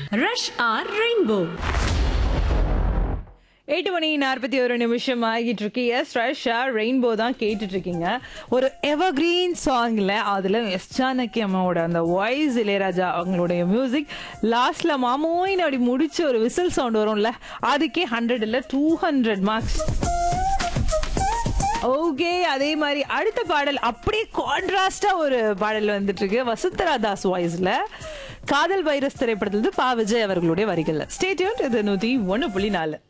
rush R rainbow எட்டு மணி நாற்பத்தி ஒரு நிமிஷம் ஆகிட்டு இருக்கு எஸ் ரஷ்யா ரெயின்போ தான் கேட்டுட்டு இருக்கீங்க ஒரு எவர்கிரீன் சாங்ல அதுல எஸ் ஜானகி அம்மாவோட அந்த வாய்ஸ் இளையராஜா அவங்களுடைய மியூசிக் லாஸ்ட்ல மாமோயின் அப்படி முடிச்சு ஒரு விசில் சவுண்ட் வரும்ல அதுக்கே ஹண்ட்ரட் இல்ல டூ ஹண்ட்ரட் மார்க்ஸ் ஓகே அதே மாதிரி அடுத்த பாடல் அப்படியே கான்ட்ராஸ்டா ஒரு பாடல் வந்துட்டு இருக்கு வசுந்தரா தாஸ் வாய்ஸ்ல காதல் வைரஸ் திரைப்படத்துல இருந்து பா விஜய் அவர்களுடைய வரிகள்ல ஸ்டேட்யூன் இது நூத்தி ஒன்னு புள்ளி நாலு